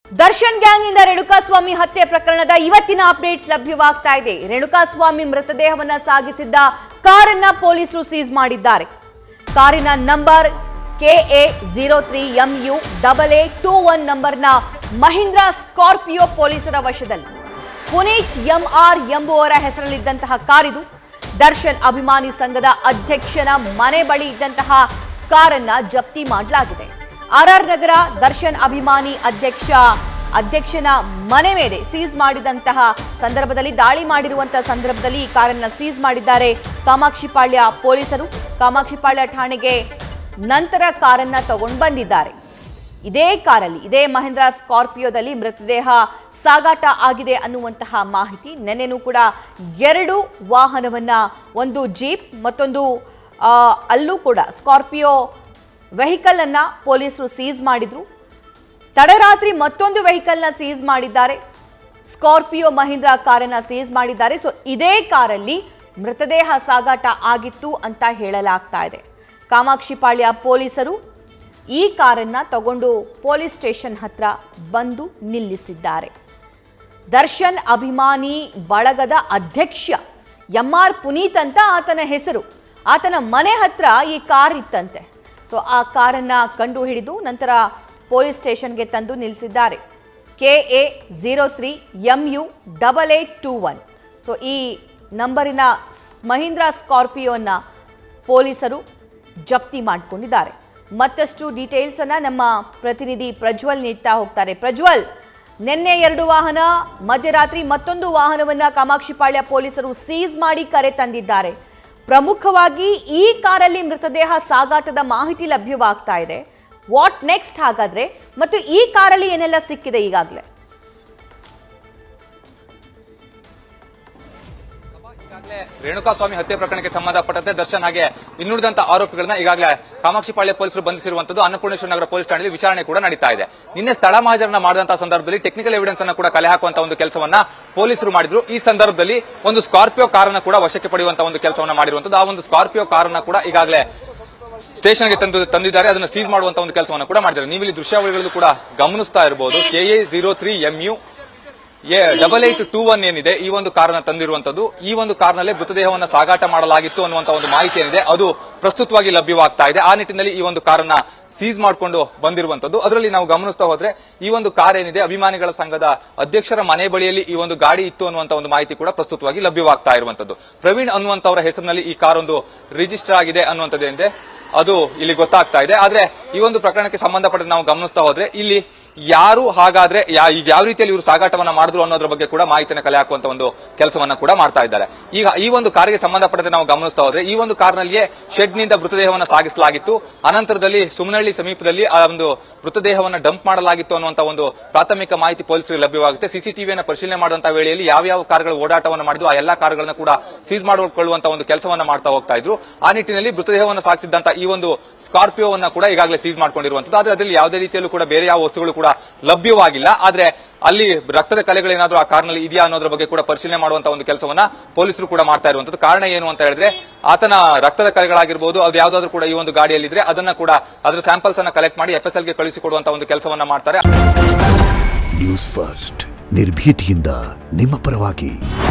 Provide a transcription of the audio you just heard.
Darshan gang ಇಂದ ರೇಣುಕಾಸ್ವಾಮಿ ಹತ್ಯೆ ಪ್ರಕರಣದ ಇವತ್ತಿನ ಅಪ್ಡೇಟ್ಸ್ ಲಭ್ಯವಾಗ್ತಾ ಇದೆ ರೇಣುಕಾಸ್ವಾಮಿ ಮೃತದೇಹವನ್ನ ಸಾಗಿಸಿದ್ದ ಕಾರನ್ನ ಪೊಲೀಸರು ಸೀಸ್ ಮಾಡಿದ್ದಾರೆ ಕಾರಿನ number K A zero three M U double A two one ನಂಬರ್ನ ಮಹೀಂದ್ರ ಸ್ಕಾರ್ಪಿಯೋ ಪೊಲೀಸರ ವಶದಲ್ಲಿ ಪುನೀತ್ ಎಂಆರ್ ಎಂಬುವರ ಹೆಸರಲ್ಲಿದ್ದಂತಹ ಕಾರಿದು ದರ್ಶನ್ ಅಭಿಮಾನಿ ಸಂಘದ ಅಧ್ಯಕ್ಷನ ಮನೆ ಬಳಿ ಇದ್ದಂತಹ ಕಾರನ್ನ ಜಪ್ತಿ ಮಾಡಲಾಗಿದೆ ಆರ್ಆರ್ ನಗರ ದರ್ಶನ್ ಅಭಿಮಾನಿ ಅಧ್ಯಕ್ಷ ಅಧ್ಯಕ್ಷನ ಮನೆ ಮೇಲೆ ಸೀಸ್ ಮಾಡಿದಂತಹ ಸಂದರ್ಭದಲ್ಲಿ ದಾಳಿ ಮಾಡಿರುವಂತಹ ಸಂದರ್ಭದಲ್ಲಿ ಈ ಕಾರನ್ನ ಸೀಸ್ ಮಾಡಿದ್ದಾರೆ ಕಾಮಾಕ್ಷಿಪಾಳ್ಯ ಪೊಲೀಸರು ಕಾಮಾಕ್ಷಿಪಾಳ್ಯ ಠಾಣೆಗೆ ನಂತರ ಕಾರನ್ನ ತಗೊಂಡು ಬಂದಿದ್ದಾರೆ ಇದೇ ಕಾರಲ್ಲಿ ಇದೇ ಮಹೇಂದ್ರ ಸ್ಕಾರ್ಪಿಯೋದಲ್ಲಿ ಮೃತದೇಹ ಸಾಗಾಟ ಆಗಿದೆ ಅನ್ನುವಂತಹ ಮಾಹಿತಿ ನೆನ್ನೆನೂ ಕೂಡ ಎರಡು ವಾಹನವನ್ನ ಒಂದು ಜೀಪ್ ಮತ್ತೊಂದು ಆ, ಅಲ್ಲೂ ಕೂಡ ಸ್ಕಾರ್ಪಿಯೋ ವೆಹಿಕಲ್ ಅನ್ನ ಪೊಲೀಸರು ಸೀಸ್ ಮಾಡಿದ್ರು ತಡರಾತ್ರಿ ಮತ್ತೊಂದು ವೆಹಿಕಲ್ನ ಸೀಸ್ ಮಾಡಿದ್ದಾರೆ ಸ್ಕಾರ್ಪಿಯೋ ಮಹೀಂದ್ರ ಕಾರನ್ನ ಸೀಸ್ ಮಾಡಿದ್ದಾರೆ ಸೊ ಇದೇ ಕಾರಲ್ಲಿ ಮೃತದೇಹ ಸಾಗಾಟ ಆಗಿತ್ತು ಅಂತ ಹೇಳಲಾಗ್ತಾ ಇದೆ ಕಾಮಾಕ್ಷಿಪಾಳ್ಯ ಪೊಲೀಸರು ಈ ಕಾರನ್ನ ತಗೊಂಡು ಪೊಲೀಸ್ ಸ್ಟೇಷನ್ ಹತ್ರ ಬಂದು ನಿಲ್ಲಿಸಿದ್ದಾರೆ ದರ್ಶನ್ ಅಭಿಮಾನಿ ಬಳಗದ ಅಧ್ಯಕ್ಷ ಎಂ ಆರ್ ಪುನೀತ್ ಅಂತ ಆತನ ಹೆಸರು ಆತನ ಮನೆ ಹತ್ರ ಈ ಕಾರ್ ಇತ್ತಂತೆ ಸೊ ಆ ಕಾರನ್ನ ಕಂಡು ಹಿಡಿದು ನಂತರ ಪೊಲೀಸ್ ಸ್ಟೇಷನ್ಗೆ ತಂದು ನಿಲ್ಲಿಸಿದ್ದಾರೆ K A zero three M U double eight two one so ಈ ನಂಬರಿನ ಸ್- ಮಹೀಂದ್ರ ಸ್ಕಾರ್ಪಿಯೋನ ಪೊಲೀಸರು ಜಪ್ತಿ ಮಾಡಿಕೊಂಡಿದ್ದಾರೆ ಮತ್ತಷ್ಟು ಡೀಟೇಲ್ಸ್ ಅನ್ನ ನಮ್ಮ ಪ್ರತಿನಿಧಿ ಪ್ರಜ್ವಲ್ ನೀಡ್ತಾ ಹೋಗ್ತಾರೆ ಪ್ರಜ್ವಲ್ ನಿನ್ನೆ ಎರಡು ವಾಹನ ಮಧ್ಯರಾತ್ರಿ ಮತ್ತೊಂದು ವಾಹನವನ್ನ ಕಾಮಾಕ್ಷಿಪಾಳ್ಯ ಪೊಲೀಸರು ಸೀಸ್ ಮಾಡಿ ಕರೆ ತಂದಿದ್ದಾರೆ ಪ್ರಮುಖವಾಗಿ ಈ ಕಾರಲ್ಲಿ ಮೃತದೇಹ ಸಾಗಾಟದ ಮಾಹಿತಿ ಲಭ್ಯವಾಗ್ತಾ ಇದೆ ವಾಟ್ ನೆಕ್ಸ್ಟ್ ಹಾಗಾದ್ರೆ ಮತ್ತು ಈ ಕಾರಲ್ಲಿ ಏನೆಲ್ಲ ಸಿಕ್ಕಿದೆ ಈಗಾಗಲೇ ಈಗಾಗಲೇ ರೇಣುಕಾಸ್ವಾಮಿ ಹತ್ಯೆ ಪ್ರಕರಣಕ್ಕೆ ಸಂಬಂಧಪಟ್ಟಂತೆ ದರ್ಶನ್ ಹಾಗೆ ಇನ್ನುಳಿದಂತ ಆರೋಪಿಗಳನ್ನ ಈಗಾಗಲೇ ಕಾಮಾಕ್ಷಿಪಾಳ್ಯ ಪೊಲೀಸರು ಬಂಧಿಸಿರುವಂತದ್ದು ಅನ್ನಪೂರ್ಣೇಶ್ವರ ನಗರ ಪೊಲೀಸ್ ಠಾಣೆಯಲ್ಲಿ ವಿಚಾರಣೆ ಕೂಡ ನಡೀತಾ ಇದೆ ನಿನ್ನೆ ಸ್ಥಳ ಮಹಾಜರನ್ನ ಮಾಡಿದಂತಹ ಸಂದರ್ಭದಲ್ಲಿ ಟೆಕ್ನಿಕಲ್ ಎವಿಡೆನ್ಸ್ ಅನ್ನ ಕೂಡ ಕಲೆ ಹಾಕುವಂತ ಒಂದು ಕೆಲಸವನ್ನ ಪೊಲೀಸರು ಮಾಡಿದ್ರು ಈ ಸಂದರ್ಭದಲ್ಲಿ ಒಂದು ಸ್ಕಾರ್ಪಿಯೋ ಕಾರನ್ನ ಕೂಡ ವಶಕ್ಕೆ ಪಡೆಯುವಂತ ಒಂದು ಕೆಲಸವನ್ನ ಮಾಡಿರುವಂತದ್ದು ಆ ಒಂದು ಸ್ಕಾರ್ಪಿಯೋ ಕಾರನ್ನ ಕೂಡ ಈಗಾಗಲೇ ಸ್ಟೇಷನ್ಗೆ ತಂದು ತಂದಿದ್ದಾರೆ ಅದನ್ನ ಸೀಸ್ ಮಾಡುವಂತ ಒಂದು ಕೆಲಸವನ್ನು ಕೂಡ ಮಾಡಿದ್ದಾರೆ ನೀವು ಇಲ್ಲಿ ದೃಶ್ಯಾವಳಿಗಳು ಕೂಡ ಗಮನಿಸ್ತಾ ಇರಬಹುದು K A zero three M U double eight two one ಏನಿದೆ ಈ ಒಂದು ಕಾರನ್ನ ತಂದಿರುವಂತದ್ದು ಈ ಒಂದು ಕಾರ್ನಲ್ಲೇ ಮೃತದೇಹವನ್ನು ಸಾಗಾಟ ಮಾಡಲಾಗಿತ್ತು ಅನ್ನುವಂತ ಒಂದು ಮಾಹಿತಿ ಏನಿದೆ ಅದು ಪ್ರಸ್ತುತವಾಗಿ ಲಭ್ಯವಾಗ್ತಾ ಇದೆ ಆ ನಿಟ್ಟಿನಲ್ಲಿ ಈ ಒಂದು ಕಾರನ್ನ ಸೀಸ್ ಮಾಡಿಕೊಂಡು ಬಂದಿರುವಂತದ್ದು ಅದರಲ್ಲಿ ನಾವು ಗಮನಿಸ್ತಾ ಹೋದ್ರೆ ಈ ಒಂದು ಕಾರ್ ಏನಿದೆ ಅಭಿಮಾನಿಗಳ ಸಂಘದ ಅಧ್ಯಕ್ಷರ ಮನೆ ಬಳಿಯಲ್ಲಿ ಈ ಒಂದು ಗಾಡಿ ಇತ್ತು ಅನ್ನುವಂತ ಒಂದು ಮಾಹಿತಿ ಕೂಡ ಪ್ರಸ್ತುತವಾಗಿ ಲಭ್ಯವಾಗ್ತಾ ಇರುವಂತದ್ದು ಪ್ರವೀಣ್ ಅನ್ನುವಂತವರ ಹೆಸರಿನಲ್ಲಿ ಈ ಕಾರ್ ಒಂದು ರಿಜಿಸ್ಟರ್ ಆಗಿದೆ ಅನ್ನುವಂಥದ್ದೇನಿದೆ ಅದು ಇಲ್ಲಿ ಗೊತ್ತಾಗ್ತಾ ಇದೆ ಆದ್ರೆ ಈ ಒಂದು ಪ್ರಕರಣಕ್ಕೆ ಸಂಬಂಧಪಟ್ಟ ನಾವು ಗಮನಿಸ್ತಾ ಹೋದ್ರೆ ಇಲ್ಲಿ ಯಾರು ಹಾಗಾದ್ರೆ ಯಾ- ಈಗ ಯಾವ ರೀತಿಯಲ್ಲಿ ಇವರು ಸಾಗಾಟವನ್ನ ಮಾಡಿದ್ರು ಅನ್ನೋದ್ರ ಬಗ್ಗೆ ಕೂಡ ಮಾಹಿತಿನ ಕಲೆ ಹಾಕುವಂತ ಒಂದು ಕೆಲಸವನ್ನ ಕೂಡ ಮಾಡ್ತಾ ಇದ್ದಾರೆ ಈಗ ಈ ಒಂದು ಕಾರಿಗೆ ಸಂಬಂಧಪಟ್ಟಂತೆ ನಾವು ಗಮನಿಸ್ತಾ ಹೋದ್ರೆ ಈ ಒಂದು ಕಾರ್ನಲ್ಲಿಯೇ ಶೆಡ್ ನಿಂದ ಮೃತದೇಹವನ್ನು ಸಾಗಿಸಲಾಗಿತ್ತು ಅನಂತರದಲ್ಲಿ ಸುಮನಹಳ್ಳಿ ಸಮೀಪದಲ್ಲಿ ಆ ಒಂದು ಮೃತದೇಹವನ್ನು ಡಂಪ್ ಮಾಡಲಾಗಿತ್ತು ಅನ್ನುವಂತ ಒಂದು ಪ್ರಾಥಮಿಕ ಮಾಹಿತಿ ಪೊಲೀಸರಿಗೆ ಲಭ್ಯವಾಗುತ್ತೆ ಸಿಸಿಟಿವಿಯನ್ನು ಪರಿಶೀಲನೆ ಮಾಡುವಂತಹ ವೇಳೆಯಲ್ಲಿ ಯಾವ ಯಾವ ಕಾರ್ಗಳು ಓಡಾಟವನ್ನು ಮಾಡಿದ್ವು ಆ ಎಲ್ಲಾ ಕಾರ್ಗಳನ್ನ ಕೂಡ ಸೀಸ್ ಮಾಡಿಕೊಳ್ಳುವಂತ ಒಂದು ಕೆಲಸವನ್ನ ಮಾಡ್ತಾ ಹೋಗ್ತಾ ಇದ್ರು ಆ ನಿಟ್ಟಿನಲ್ಲಿ ಮೃತದೇಹವನ್ನು ಸಾಗಿಸಿದಂತ ಈ ಒಂದು ಸ್ಕಾರ್ಪಿಯೋವನ್ನ ಕೂಡ ಈಗಾಗಲೇ ಸೀಸ್ ಮಾಡ್ಕೊಂಡಿರುವಂತದ್ದು ಆದ್ರೆ ಅದರಲ್ಲಿ ಯಾವುದೇ ರೀತಿಯಲ್ಲೂ ಕೂಡ ಬೇರೆ ಯಾವ ವಸ್ತುಗಳು ಕೂಡ ಲಭ್ಯವಾಗಿಲ್ಲ ಆದ್ರೆ ಅಲ್ಲಿ ರಕ್ತದ ಕಲೆಗಳೇನಾದ್ರೂ ಆ ಕಾರ್ನಲ್ಲಿ ಇದೆಯಾ ಅನ್ನೋದ್ರ ಬಗ್ಗೆ ಕೂಡ ಪರಿಶೀಲನೆ ಮಾಡುವಂತ ಒಂದು ಕೆಲಸವನ್ನ ಪೊಲೀಸರು ಕೂಡ ಮಾಡ್ತಾ ಇರುವಂತದ್ದು ಕಾರಣ ಏನು ಅಂತ ಹೇಳಿದ್ರೆ ಆತನ ರಕ್ತದ ಕಲೆಗಳಾಗಿರ್ಬೋದು ಅದು ಯಾವ್ದಾದ್ರು ಕೂಡ ಈ ಒಂದು ಗಾಡಿಯಲ್ಲಿದ್ರೆ ಅದನ್ನ ಕೂಡ ಅದರ ಸ್ಯಾಂಪಲ್ಸ್ ಅನ್ನ ಕಲೆಕ್ಟ್ ಮಾಡಿ ಎಫ್ಎಸ್ಎಲ್ ಗೆ ಕಳಿಸಿಕೊಡುವಂತ ಒಂದು ಕೆಲಸವನ್ನ ಮಾಡ್ತಾರೆ ನ್ಯೂಸ್ ಫಸ್ಟ್ ನಿರ್ಭೀತಿಯಿಂದ ನಿಮ್ಮ ಪರವಾಗಿ